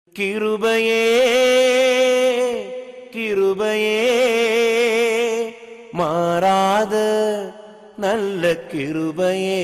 கிருபையே கிருபையே மாறாத நல்ல கிருபையே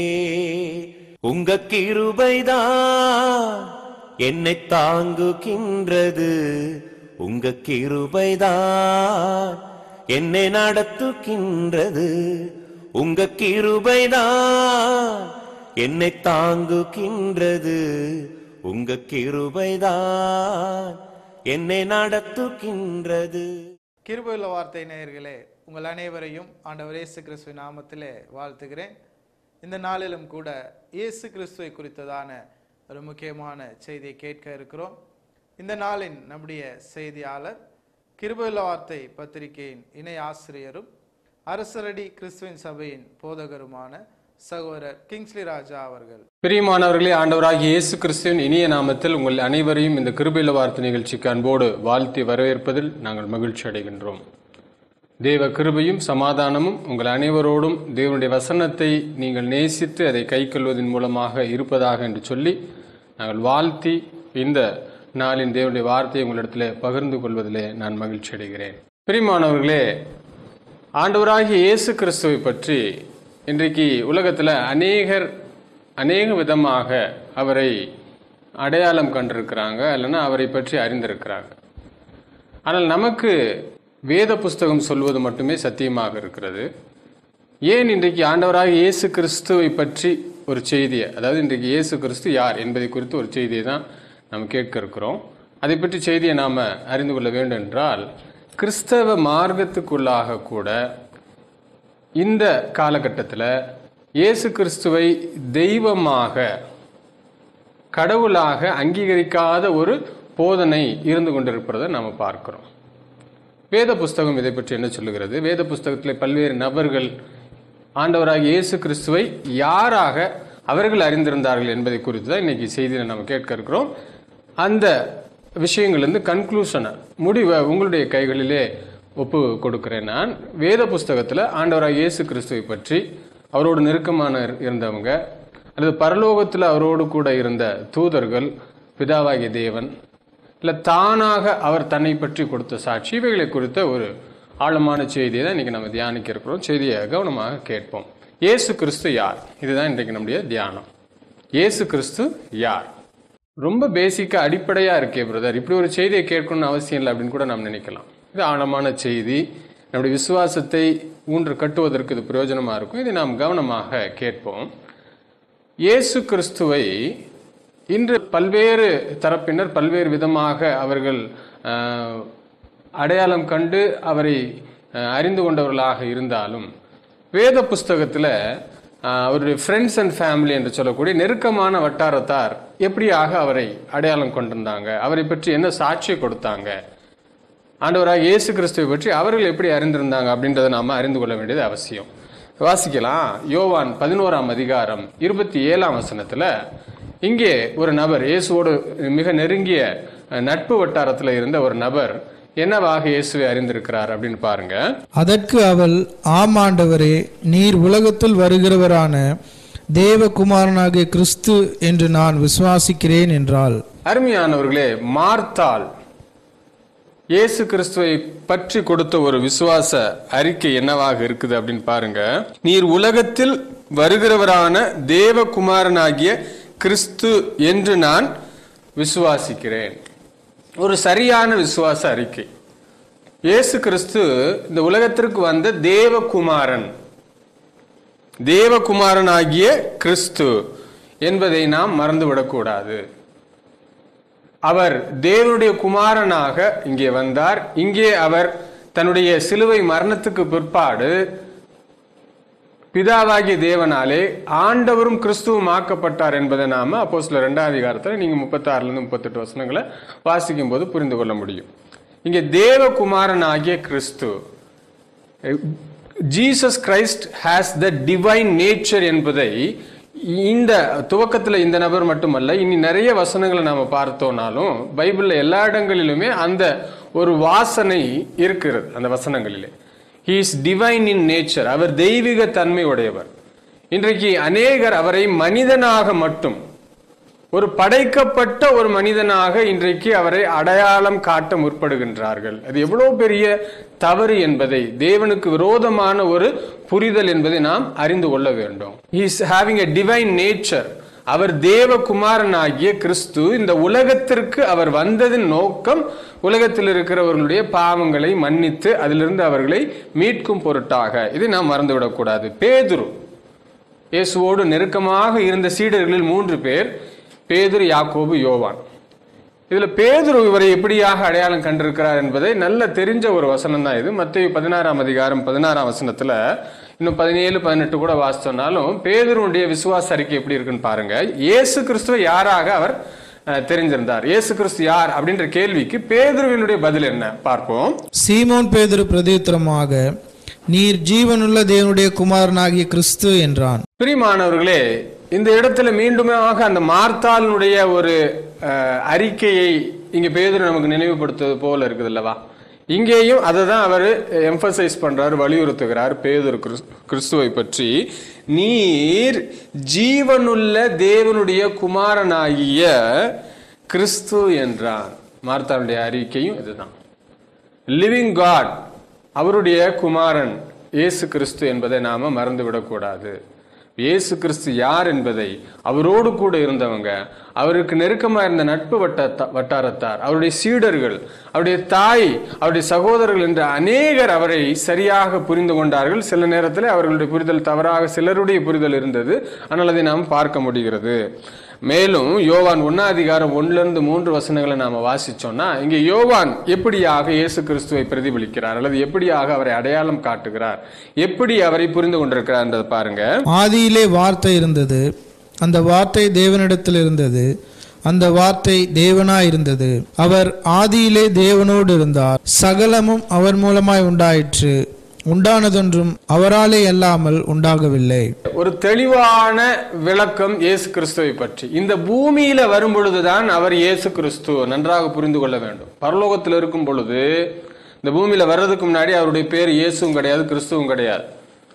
உங்க கிருபைதான் என்னை தாங்குகின்றது உங்க கிருபைதான் என்னை நடத்துகின்றது உங்க கிருபைதான் என்னை தாங்குகின்றது உங்க கிருபைதான் என்னை நடத்துகின்றது கிருபையுள்ள வார்த்தை நேயர்களே உங்கள் அனைவரையும் ஆண்டவர் இயேசு கிறிஸ்துவின் நாமத்திலே வாழ்த்துகிறேன் இந்த நாளிலும் கூட இயேசு கிறிஸ்துவை குறித்ததான ஒரு முக்கியமான செய்தியை கேட்க இருக்கிறோம் இந்த நாளின் நம்முடைய செய்தியாளர் கிருபையுள்ள வார்த்தை பத்திரிகையின் இணை ஆசிரியரும் அரசரடி கிறிஸ்துவின் சபையின் போதகருமான சகோதரர் கிங்ஸ்லி ராஜா அவர்கள் பிரியமானவர்களே ஆண்டவராகிய இயேசு கிறிஸ்துவின் இனிய நாமத்தில் உங்கள் அனைவரையும் இந்த கிருபையில வார்த்தை நிகழ்ச்சிக்கு அன்போடு வாழ்த்தி வரவேற்பதில் நாங்கள் மகிழ்ச்சி அடைகின்றோம் தேவ கிருபையும் சமாதானமும் உங்கள் அனைவரோடும் தேவனுடைய வசனத்தை நீங்கள் நேசித்து அதை கைக்கொள்வதன் மூலமாக இருப்பதாக என்று சொல்லி நாங்கள் வாழ்த்தி இந்த நாளின் தேவனுடைய வார்த்தையை உங்களிடத்தில் பகிர்ந்து கொள்வதிலே நான் மகிழ்ச்சி அடைகிறேன் பிரியமானவர்களே ஆண்டவராகிய இயேசு கிறிஸ்துவை பற்றி இன்றைக்கு உலகத்தில் அநேகர் அநேக விதமாக அவரை அடையாளம் கண்டிருக்கிறாங்க இல்லைன்னா அவரை பற்றி அறிந்திருக்கிறாங்க ஆனால் நமக்கு வேத புஸ்தகம் சொல்வது மட்டுமே சத்தியமாக இருக்கிறது ஏன் இன்றைக்கு ஆண்டவராக இயேசு கிறிஸ்துவை பற்றி ஒரு செய்தியை அதாவது இன்றைக்கு இயேசு கிறிஸ்து யார் என்பதை குறித்து ஒரு செய்தியை தான் நாம் கேட்க இருக்கிறோம் அதை பற்றி செய்தியை நாம் அறிந்து கொள்ள வேண்டும் என்றால் கிறிஸ்தவ மார்க்கத்துக்குள்ளாக கூட இந்த காலகட்டத்தில் இயேசு கிறிஸ்துவை தெய்வமாக கடவுளாக அங்கீகரிக்காத ஒரு போதனை இருந்து கொண்டிருப்பதை நாம் பார்க்கிறோம் வேத புஸ்தகம் இதை பற்றி என்ன சொல்லுகிறது வேத புஸ்தகத்தில் பல்வேறு நபர்கள் ஆண்டவராக இயேசு கிறிஸ்துவை யாராக அவர்கள் அறிந்திருந்தார்கள் என்பதை குறித்து தான் இன்னைக்கு செய்தியில் நம்ம கேட்க இருக்கிறோம் அந்த விஷயங்கள்லேருந்து கன்க்ளூஷனை முடிவை உங்களுடைய கைகளிலே ஒப்பு கொடுக்கிறேன் நான் வேத புஸ்தகத்தில் ஆண்டவராக இயேசு கிறிஸ்துவை பற்றி அவரோடு நெருக்கமான இருந்தவங்க அல்லது பரலோகத்தில் அவரோடு கூட இருந்த தூதர்கள் பிதாவாகிய தேவன் இல்லை தானாக அவர் தன்னை பற்றி கொடுத்த சாட்சி இவைகளை குறித்த ஒரு ஆழமான செய்தியை தான் இன்றைக்கி நம்ம தியானிக்க இருக்கிறோம் செய்தியை கவனமாக கேட்போம் இயேசு கிறிஸ்து யார் இதுதான் இன்றைக்கு நம்முடைய தியானம் இயேசு கிறிஸ்து யார் ரொம்ப பேசிக்காக அடிப்படையாக இருக்கே பிரதர் இப்படி ஒரு செய்தியை கேட்கணும்னு அவசியம் இல்லை அப்படின்னு கூட நாம் நினைக்கலாம் இது ஆழமான செய்தி நம்முடைய விசுவாசத்தை ஊன்று கட்டுவதற்கு இது பிரயோஜனமாக இருக்கும் இதை நாம் கவனமாக கேட்போம் இயேசு கிறிஸ்துவை இன்று பல்வேறு தரப்பினர் பல்வேறு விதமாக அவர்கள் ஆஹ், அடையாளம் கண்டு அவரை ஆஹ், அறிந்து கொண்டவர்களாக இருந்தாலும் வேத புஸ்தகத்தில் அவருடைய ஃப்ரெண்ட்ஸ் அண்ட் ஃபேமிலி என்று சொல்லக்கூடிய நெருக்கமான வட்டாரத்தார் எப்படியாக அவரை அடையாளம் கொண்டிருந்தாங்க அவரை பற்றி என்ன சாட்சியை கொடுத்தாங்க ஆண்டவராக இயேசு கிறிஸ்துவை பற்றி அவர்கள் எப்படி அறிந்திருந்தாங்க அப்படின்றத நாம அறிந்து கொள்ள வேண்டியது அவசியம் வாசிக்கலாம் யோவான் பதினோராம் அதிகாரம் இருபத்தி ஏழாம் வசனத்துல இங்கே ஒரு நபர் இயேசுவோடு மிக நெருங்கிய அஹ், நட்பு வட்டாரத்தில் இருந்த ஒரு நபர் என்னவாக இயேசுவை அறிந்திருக்கிறார் அப்படின்னு பாருங்க அதற்கு அவள் ஆமாண்டவரே நீர் உலகத்தில் வருகிறவரான தேவகுமாரனாகிய கிறிஸ்து என்று நான் விசுவாசிக்கிறேன் என்றாள் அருமையானவர்களே மார்த்தாள் இயேசு கிறிஸ்துவை பற்றி கொடுத்த ஒரு விசுவாச அறிக்கை என்னவாக இருக்குது அப்படின்னு பாருங்க நீர் உலகத்தில் வருகிறவரான தேவகுமாரனாகிய கிறிஸ்து என்று நான் விசுவாசிக்கிறேன் ஒரு சரியான விசுவாச அறிக்கை இயேசு கிறிஸ்து இந்த உலகத்திற்கு வந்த தேவகுமாரன் தேவகுமாரனாகிய கிறிஸ்து என்பதை நாம் மறந்துவிடக்கூடாது அவர் தேவனுடைய குமாரனாக இங்கே வந்தார் இங்கே அவர் தன்னுடைய சிலுவை மரணத்துக்கு பிற்பாடு பிதாவாகிய தேவனாலே ஆண்டவரும் கிறிஸ்துவும் ஆக்கப்பட்டார் என்பதை நாம அப்போ சில ரெண்டாவது அதிகாரத்தில் நீங்க முப்பத்தாறுல இருந்து முப்பத்தெட்டு வசனங்களை வாசிக்கும் போது புரிந்து கொள்ள முடியும் இங்கே தேவகுமாரனாகிய கிறிஸ்து Jesus Christ has the divine nature என்பதை இந்த துவக்கத்தில் இந்த நபர் மட்டுமல்ல இனி நிறைய வசனங்களை நாம பார்த்தோம்னாலும் பைபிள்ல எல்லா இடங்களிலுமே அந்த ஒரு வாசனை இருக்கிறது அந்த வசனங்களிலே he is divine in nature அவர் தெய்வீக தன்மை உடையவர் இன்றைக்கு அநேகர் அவரை மனிதனாக மட்டும் ஒரு படைக்கப்பட்ட ஒரு மனிதனாக இன்றைக்கு அவரை அடையாளம் காட்ட முற்படுகின்றார்கள் அது எவ்வளவு பெரிய தவறு என்பதை தேவனுக்கு விரோதமான ஒரு புரிதல் என்பதை நாம் அறிந்து கொள்ள வேண்டும் is having a divine nature அவர் தேவகுமாரனாகிய கிறிஸ்து இந்த உலகத்திற்கு அவர் வந்ததின் நோக்கம் உலகத்தில் இருக்கிறவர்களுடைய பாவங்களை மன்னித்து அதிலிருந்து அவர்களை மீட்கும் பொருட்டாக இதை நாம் மறந்துவிடக்கூடாது பேதுரு இயேசுவோடு நெருக்கமாக இருந்த சீடர்களில் மூன்று பேர் பேதுரு யாக்கோபு யோவான் இதுல பேதுரு இவரை எப்படியாக அடையாளம் கண்டிருக்கிறார் என்பதை நல்ல தெரிஞ்ச ஒரு வசனம் தான் இது மத்திய பதினாறாம் அதிகாரம் பதினாறாம் வசனத்துல இன்னும் பதினேழு பதினெட்டு கூட வாசிச்சோம்னாலும் பேதுருடைய விசுவாச அறிக்கை எப்படி இருக்குன்னு பாருங்க இயேசு கிறிஸ்துவ யாராக அவர் அஹ், தெரிஞ்சிருந்தார் இயேசு கிறிஸ்து யார் அப்படின்ற கேள்விக்கு பேதுருவினுடைய பதில் என்ன பார்ப்போம் சீமோன் பேதுரு பிரதியுத்தரமாக நீர் ஜீவனுள்ள தேவனுடைய குமாரனாகிய கிறிஸ்து என்றான் பிரிமானவர்களே இந்த இடத்துல மீண்டுமாக அந்த மார்த்தாளினுடைய ஒரு அஹ், அறிக்கையை இங்க பேதுரு நமக்கு நினைவுபடுத்துவது போல இருக்குது அல்லவா இங்கேயும் அதை தான் அவர் எம்பசைஸ் பண்றாரு வலியுறுத்துகிறார் பேதுரு கிறிஸ்- கிறிஸ்துவை பற்றி நீர் ஜீவனுள்ள தேவனுடைய குமாரனாகிய கிறிஸ்து என்றான் மார்த்தாளுடைய அறிக்கையும் இதுதான் லிவிங் காட் அவருடைய குமாரன் இயேசு கிறிஸ்து என்பதை நாம மறந்துவிடக்கூடாது இயேசு கிறிஸ்து யார் என்பதை அவரோடு கூட இருந்தவங்க அவருக்கு நெருக்கமா இருந்த நட்பு வட்ட வட்டாரத்தார் அவருடைய சீடர்கள் அவருடைய தாய் அவருடைய சகோதரர்கள் என்ற அநேகர் அவரை சரியாக புரிந்து கொண்டார்கள் சில நேரத்தில் அவர்களுடைய புரிதல் தவறாக சிலருடைய புரிதல் இருந்தது ஆனால் அதை நாம் பார்க்க முடிகிறது மேலும் யோவான் ஒன்னாதிகாரம் ஒன்னுல இருந்து மூன்று வசனங்களை நாம வாசிச்சோம்னா இங்க யோவான் எப்படியாக இயேசு கிறிஸ்துவை பிரதிபலிக்கிறார் அல்லது எப்படியாக அவரை அடையாளம் காட்டுகிறார் எப்படி அவரை புரிந்து கொண்டிருக்கிறார் என்றதை பாருங்க ஆதியிலே வார்த்தை இருந்தது அந்த வார்த்தை தேவனிடத்தில் இருந்தது அந்த வார்த்தை தேவனாய் இருந்தது அவர் ஆதியிலே தேவனோடு இருந்தார் சகலமும் அவர் மூலமாய் உண்டாயிற்று உண்டானதொன்றும் அவராலே அல்லாமல் உண்டாகவில்லை ஒரு தெளிவான விளக்கம் இயேசு கிறிஸ்துவை பற்றி இந்த பூமியில வரும் பொழுதுதான் அவர் இயேசு கிறிஸ்து நன்றாக புரிந்து கொள்ள வேண்டும் பரலோகத்தில் இருக்கும் பொழுது இந்த பூமியில வர்றதுக்கு முன்னாடி அவருடைய பேர் இயேசுவும் கிடையாது கிறிஸ்துவும் கிடையாது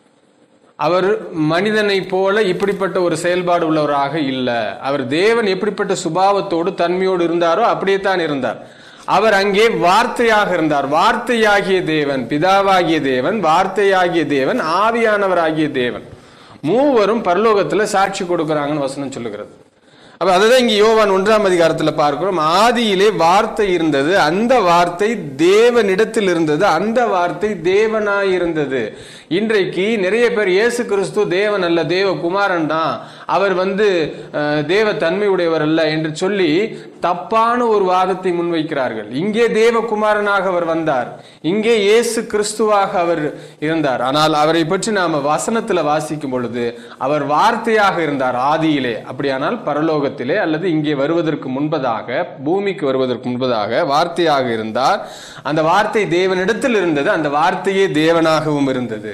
அவர் மனிதனைப் போல இப்படிப்பட்ட ஒரு செயல்பாடு உள்ளவராக இல்ல அவர் தேவன் எப்படிப்பட்ட சுபாவத்தோடு தன்மையோடு இருந்தாரோ அப்படியே தான் இருந்தார் அவர் அங்கே வார்த்தையாக இருந்தார் வார்த்தையாகிய தேவன் பிதாவாகிய தேவன் வார்த்தையாகிய தேவன் ஆவியானவராகிய தேவன் மூவரும் பரலோகத்துல சாட்சி கொடுக்கறாங்கன்னு வசனம் சொல்லுகிறது அப்ப அதுதான் இங்க யோவான் ஒன்றாம் அதிகாரத்துல பார்க்கிறோம் ஆதியிலே வார்த்தை இருந்தது அந்த வார்த்தை தேவனிடத்தில் இருந்தது அந்த வார்த்தை தேவனாய் இருந்தது இன்றைக்கு நிறைய பேர் இயேசு கிறிஸ்து தேவன் அல்ல தேவ குமாரன் தான் அவர் வந்து அஹ், தேவ தன்மையுடையவர் அல்ல என்று சொல்லி தப்பான ஒரு வாதத்தை முன்வைக்கிறார்கள் இங்கே தேவகுமாரனாக அவர் வந்தார் இங்கே இயேசு கிறிஸ்துவாக அவர் இருந்தார் ஆனால் அவரை பற்றி நாம வசனத்துல வாசிக்கும் பொழுது அவர் வார்த்தையாக இருந்தார் ஆதியிலே அப்படியானால் பரலோகத்திலே அல்லது இங்கே வருவதற்கு முன்பதாக பூமிக்கு வருவதற்கு முன்பதாக வார்த்தையாக இருந்தார் அந்த வார்த்தை தேவனிடத்தில் இருந்தது அந்த வார்த்தையே தேவனாகவும் இருந்தது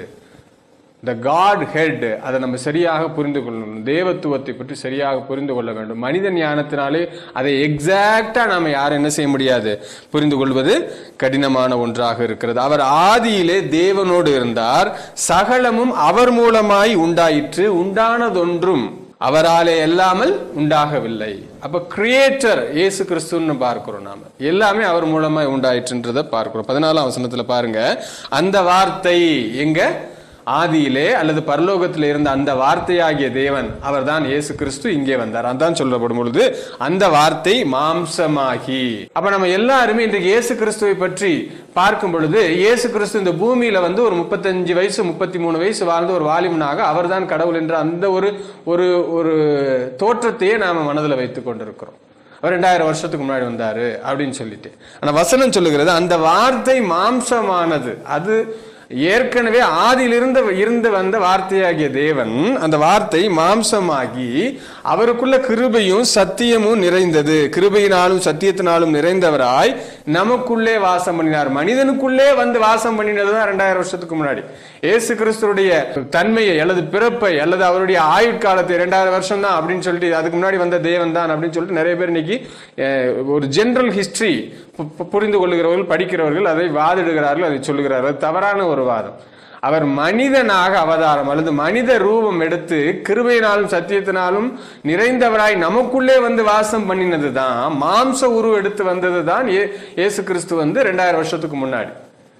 த காட் ஹெட் அதை நம்ம சரியாக புரிந்து கொள்ளணும் தேவத்துவத்தை பற்றி சரியாக புரிந்து கொள்ள வேண்டும் மனித ஞானத்தினாலே அதை எக்ஸாக்டா நாம யாரும் என்ன செய்ய முடியாது புரிந்து கொள்வது கடினமான ஒன்றாக இருக்கிறது அவர் ஆதியிலே தேவனோடு இருந்தார் சகலமும் அவர் மூலமாய் உண்டாயிற்று உண்டானதொன்றும் அவராலே எல்லாமல் உண்டாகவில்லை அப்ப கிரியேட்டர் இயேசு கிறிஸ்துன்னு பார்க்கிறோம் நாம எல்லாமே அவர் மூலமாய் உண்டாயிற்றுன்றதை பார்க்கிறோம் பதினாலாம் வசனத்துல பாருங்க அந்த வார்த்தை எங்க ஆதியிலே அல்லது பரலோகத்தில் இருந்த அந்த வார்த்தையாகிய தேவன் அவர்தான் இயேசு கிறிஸ்து இங்கே வந்தார் அதான் சொல்லப்படும் பொழுது அந்த வார்த்தை மாம்சமாகி அப்ப நம்ம எல்லாருமே இன்றைக்கு இயேசு கிறிஸ்துவை பற்றி பார்க்கும் பொழுது இயேசு கிறிஸ்து இந்த பூமியில வந்து ஒரு முப்பத்தஞ்சு வயசு முப்பத்தி மூணு வயசு வாழ்ந்த ஒரு வாலிபனாக அவர்தான் கடவுள் என்ற அந்த ஒரு ஒரு ஒரு தோற்றத்தையே நாம மனதில் வைத்துக் கொண்டிருக்கிறோம் அவர் ரெண்டாயிரம் வருஷத்துக்கு முன்னாடி வந்தாரு அப்படின்னு சொல்லிட்டு ஆனா வசனம் சொல்லுகிறது அந்த வார்த்தை மாம்சமானது அது ஏற்கனவே ஆதியிலிருந்து இருந்து வந்த வார்த்தையாகிய தேவன் அந்த வார்த்தை மாம்சமாகி அவருக்குள்ள கிருபையும் சத்தியமும் நிறைந்தது கிருபையினாலும் சத்தியத்தினாலும் நிறைந்தவராய் நமக்குள்ளே வாசம் பண்ணினார் மனிதனுக்குள்ளே வந்து வாசம் பண்ணினதுதான் ரெண்டாயிரம் வருஷத்துக்கு முன்னாடி இயேசு கிறிஸ்துடைய தன்மையை அல்லது பிறப்பை அல்லது அவருடைய ஆயுட்காலத்தை ரெண்டாயிரம் வருஷம் தான் அப்படின்னு சொல்லிட்டு அதுக்கு முன்னாடி வந்த தேவன் தான் அப்படின்னு சொல்லிட்டு நிறைய பேர் இன்னைக்கு அஹ், ஒரு ஜெனரல் ஹிஸ்டரி புரிந்து கொள்ளுகிறவர்கள் படிக்கிறவர்கள் அதை வாதிடுகிறார்கள் அதை சொல்லுகிறார்கள் அது தவறான ஒரு வாதம் அவர் மனிதனாக அவதாரம் அல்லது மனித ரூபம் எடுத்து கிருபையினாலும் சத்தியத்தினாலும் நிறைந்தவராய் நமக்குள்ளே வந்து வாசம் பண்ணினது தான் மாம்ச உருவம் எடுத்து வந்தது தான் இயேசு கிறிஸ்து வந்து ரெண்டாயிரம் வருஷத்துக்கு முன்னாடி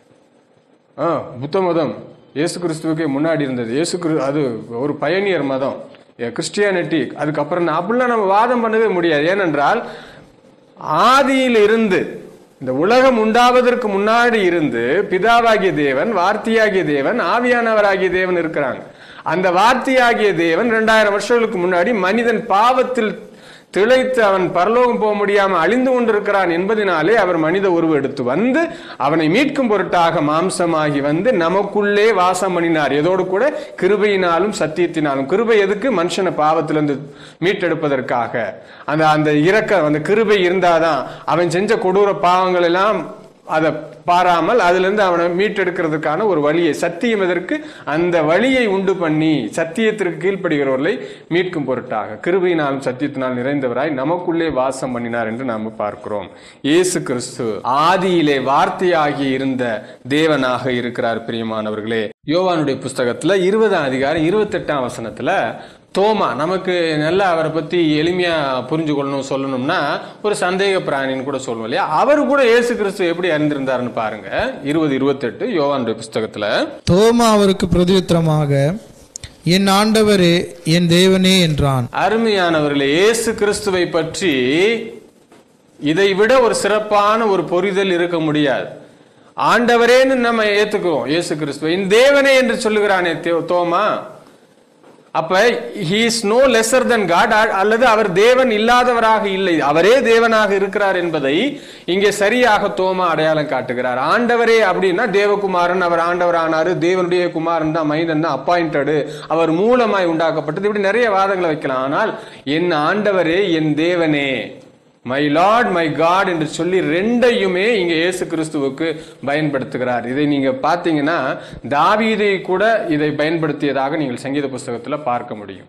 ஆ புத்த மதம் இயேசு கிறிஸ்துவுக்கே முன்னாடி இருந்தது இயேசு கிறிஸ்து அது ஒரு பயணியர் மதம் கிறிஸ்டியானிட்டி அதுக்கப்புறம் நான் அப்படிலாம் நம்ம வாதம் பண்ணவே முடியாது ஏனென்றால் ஆதியில் இருந்து இந்த உலகம் உண்டாவதற்கு முன்னாடி இருந்து பிதாவாகிய தேவன் வார்த்தையாகிய தேவன் ஆவியானவராகிய தேவன் இருக்கிறாங்க அந்த வார்த்தையாகிய தேவன் ரெண்டாயிரம் வருஷங்களுக்கு முன்னாடி மனிதன் பாவத்தில் திளைத்து அவன் பரலோகம் போக முடியாம அழிந்து கொண்டிருக்கிறான் என்பதனாலே அவர் மனித உருவம் எடுத்து வந்து அவனை மீட்கும் பொருட்டாக மாம்சமாகி வந்து நமக்குள்ளே வாசம் பண்ணினார் எதோடு கூட கிருபையினாலும் சத்தியத்தினாலும் கிருபை எதுக்கு மனுஷனை பாவத்திலிருந்து மீட்டெடுப்பதற்காக அந்த அந்த இறக்க அந்த கிருபை இருந்தாதான் அவன் செஞ்ச கொடூர பாவங்கள் எல்லாம் அதை பாராமல் அதிலிருந்து அவனை மீட்டெடுக்கிறதுக்கான ஒரு வழியை சத்தியம் எதற்கு அந்த வழியை உண்டு பண்ணி சத்தியத்திற்கு கீழ்ப்படுகிறவர்களை மீட்கும் பொருட்டாக கிருபையினாலும் சத்தியத்தினால் நிறைந்தவராய் நமக்குள்ளே வாசம் பண்ணினார் என்று நாம் பார்க்கிறோம் இயேசு கிறிஸ்து ஆதியிலே வார்த்தையாகி இருந்த தேவனாக இருக்கிறார் பிரியமானவர்களே யோவானுடைய புஸ்தகத்துல இருபதாம் அதிகாரம் இருபத்தெட்டாம் வசனத்துல தோமா நமக்கு நல்லா அவரை பத்தி எளிமையா புரிஞ்சு கொள்ளணும் சொல்லணும்னா ஒரு சந்தேக பிராணின்னு கூட சொல்லுவோம் இல்லையா அவர் கூட இயேசு கிறிஸ்து எப்படி அறிந்திருந்தாருன்னு பாருங்க இருபது இருபத்தெட்டு யோவானுடைய புஸ்தகத்துல தோமா அவருக்கு பிரதியுத்தரமாக என் ஆண்டவரே என் தேவனே என்றான் அருமையானவர்களே இயேசு கிறிஸ்துவை பற்றி இதை விட ஒரு சிறப்பான ஒரு புரிதல் இருக்க முடியாது ஆண்டவரேன்னு நம்ம ஏத்துக்கிறோம் இயேசு கிறிஸ்துவை என் தேவனே என்று சொல்லுகிறானே தே- தோமா அப்ப he is no lesser than God அ- அல்லது அவர் தேவன் இல்லாதவராக இல்லை அவரே தேவனாக இருக்கிறார் என்பதை இங்கே சரியாக தோமா அடையாளம் காட்டுகிறார் ஆண்டவரே அப்படின்னா தேவகுமாரன் அவர் ஆண்டவர் ஆனாரு தேவனுடைய குமாரன் தான் மைந்தன் தான் அப்பாயிண்டடு அவர் மூலமாய் உண்டாக்கப்பட்டது இப்படி நிறைய வாதங்களை வைக்கலாம் ஆனால் என் ஆண்டவரே என் தேவனே மை லார்ட் மை காட் என்று சொல்லி ரெண்டையுமே இங்க இயேசு கிறிஸ்துவுக்கு பயன்படுத்துகிறார் இதை நீங்க பார்த்தீங்கன்னா தாவீதை கூட இதை பயன்படுத்தியதாக நீங்கள் சங்கீத புஸ்தகத்துல பார்க்க முடியும்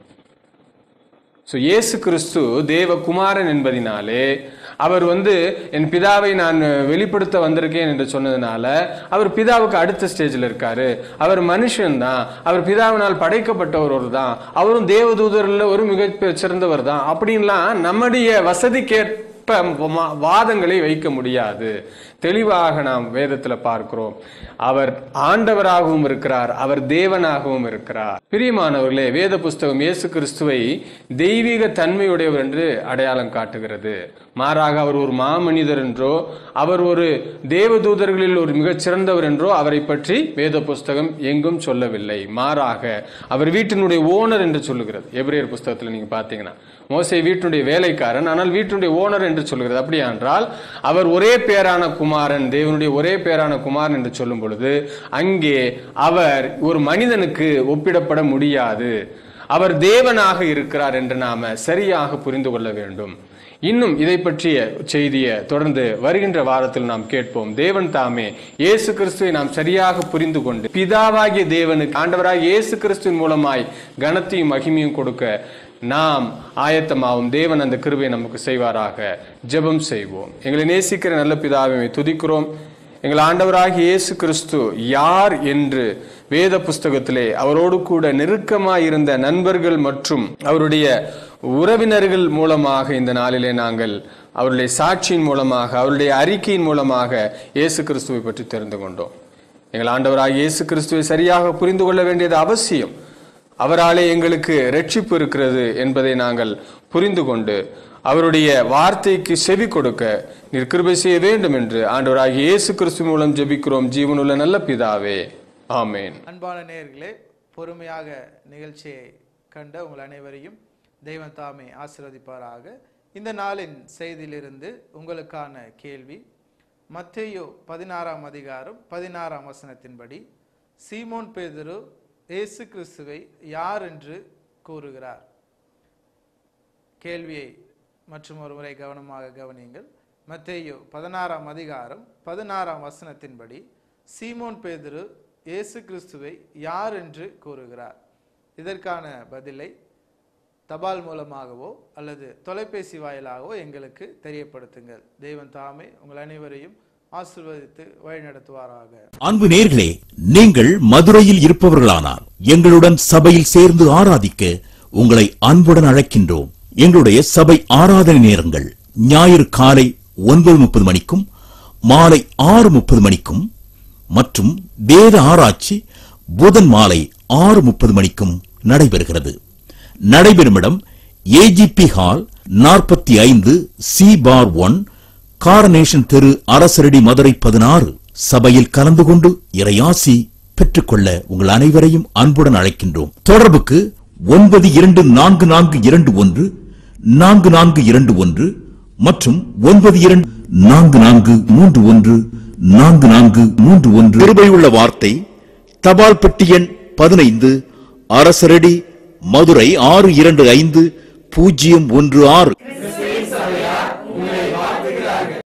ஸோ இயேசு கிறிஸ்து தேவகுமாரன் என்பதினாலே அவர் வந்து என் பிதாவை நான் வெளிப்படுத்த வந்திருக்கேன் என்று சொன்னதுனால அவர் பிதாவுக்கு அடுத்த ஸ்டேஜில் இருக்காரு அவர் மனுஷன்தான் அவர் பிதாவினால் படைக்கப்பட்டவர் ஒரு தான் அவரும் தேவதூதரில் ஒரு மிக சிறந்தவர் தான் அப்படின்லாம் நம்முடைய வசதிக்கேற்ப வா- வாதங்களை வைக்க முடியாது தெளிவாக நாம் வேதத்துல பார்க்கிறோம் அவர் ஆண்டவராகவும் இருக்கிறார் அவர் தேவனாகவும் இருக்கிறார் பிரியமானவர்களே வேத புஸ்தகம் இயேசு கிறிஸ்துவை தெய்வீக தன்மையுடையவர் என்று அடையாளம் காட்டுகிறது மாறாக அவர் ஒரு மாமனிதர் என்றோ அவர் ஒரு தேவதூதர்களில் ஒரு மிகச் சிறந்தவர் என்றோ அவரை பற்றி வேத புஸ்தகம் எங்கும் சொல்லவில்லை மாறாக அவர் வீட்டினுடைய ஓனர் என்று சொல்லுகிறது எபிரேயர் புஸ்தகத்தில் நீங்க பார்த்தீங்கன்னா மோசே வீட்டினுடைய வேலைக்காரன் ஆனால் வீட்டினுடைய ஓனர் என்று சொல்லுகிறது அப்படியா என்றால் அவர் ஒரே பேரான குமாரன் தேவனுடைய ஒரே பேரான குமாரன் என்று சொல்லும் பொழுது அங்கே அவர் ஒரு மனிதனுக்கு ஒப்பிடப்பட முடியாது அவர் தேவனாக இருக்கிறார் என்று நாம சரியாக புரிந்து கொள்ள வேண்டும் இன்னும் இதை பற்றிய செய்தியை தொடர்ந்து வருகின்ற வாரத்தில் நாம் கேட்போம் தேவன் தாமே இயேசு கிறிஸ்துவை நாம் சரியாக புரிந்து கொண்டு பிதாவாகிய தேவனுக்கு ஆண்டவராகிய இயேசு கிறிஸ்துவின் மூலமாய் கனத்தையும் மகிமையும் கொடுக்க நாம் ஆயத்தமாவும் தேவன் அந்த கிருபையை நமக்கு செய்வாராக ஜெபம் செய்வோம் எங்களை நேசிக்கிற நல்ல பிதாவை துதிக்கிறோம் எங்கள் ஆண்டவராகிய இயேசு கிறிஸ்து யார் என்று வேத புஸ்தகத்திலே அவரோடு கூட நெருக்கமாய் இருந்த நண்பர்கள் மற்றும் அவருடைய உறவினர்கள் மூலமாக இந்த நாளிலே நாங்கள் அவருடைய சாட்சியின் மூலமாக அவருடைய அறிக்கையின் மூலமாக இயேசு கிறிஸ்துவை பற்றி தெரிந்து கொண்டோம் எங்கள் ஆண்டவராகிய இயேசு கிறிஸ்துவை சரியாக புரிந்து கொள்ள வேண்டியது அவசியம் அவராலே எங்களுக்கு ரட்சிப்பு இருக்கிறது என்பதை நாங்கள் புரிந்து கொண்டு அவருடைய வார்த்தைக்கு செவி கொடுக்க நீர் கிருபை செய்ய வேண்டும் என்று ஆண்டவராகிய இயேசு கிறிஸ்து மூலம் ஜெபிக்கிறோம் ஜீவனுள்ள நல்ல பிதாவே ஆமேன் அன்பான நேயர்களே பொறுமையாக நிகழ்ச்சியை கண்ட உங்கள் அனைவரையும் தெய்வம் தாமே ஆசீர்வதிப்பாராக இந்த நாளின் செய்தியிலிருந்து உங்களுக்கான கேள்வி மத்தேயு பதினாறாம் அதிகாரம் பதினாறாம் வசனத்தின்படி சீமோன் பேதுரு இயேசு கிறிஸ்துவை யார் என்று கூறுகிறார் கேள்வியை மற்றும் ஒரு முறை கவனமாக கவனியுங்கள் மத்தேயு பதினாறாம் அதிகாரம் பதினாறாம் வசனத்தின்படி சீமோன் பேதுரு இயேசு கிறிஸ்துவை யார் என்று கூறுகிறார் இதற்கான பதிலை தபால் மூலமாகவோ அல்லது தொலைபேசி வாயிலாகவோ எங்களுக்கு தெரியப்படுத்துங்கள் தெய்வம் தாமே உங்கள் அனைவரையும் ஆசீர்வதித்து வழிநடத்துவாராக அன்பு நேர்களே நீங்கள் மதுரையில் இருப்பவர்களானால் எங்களுடன் சபையில் சேர்ந்து ஆராதிக்க உங்களை அன்புடன் அழைக்கின்றோம் எங்களுடைய சபை ஆராதனை நேரங்கள் ஞாயிறு காலை ஒன்பது முப்பது மணிக்கும் மாலை ஆறு முப்பது மணிக்கும் மற்றும் வேத ஆராய்ச்சி புதன் மாலை ஆறு முப்பது மணிக்கும் நடைபெறுகிறது நடைபெறும் இடம் ஏஜிபி ஹால் நாற்பத்தி ஐந்து சி பார் ஒன் காரனேஷன் தெரு அரசரடி மதுரை பதினாறு சபையில் கலந்து கொண்டு இறையாசி பெற்றுக்கொள்ள உங்கள் அனைவரையும் அன்புடன் அழைக்கின்றோம் தொடர்புக்கு ஒன்பது இரண்டு நான்கு நான்கு இரண்டு ஒன்று நான்கு நான்கு இரண்டு ஒன்று மற்றும் ஒன்பது இரண்டு நான்கு நான்கு மூன்று ஒன்று நான்கு நான்கு மூன்று ஒன்று கிருபையுள்ள வார்த்தை தபால் பெட்டி எண் பதினைந்து அரசரடி மதுரை ஆறு இரண்டு ஐந்து பூஜ்ஜியம் ஒன்று ஆறு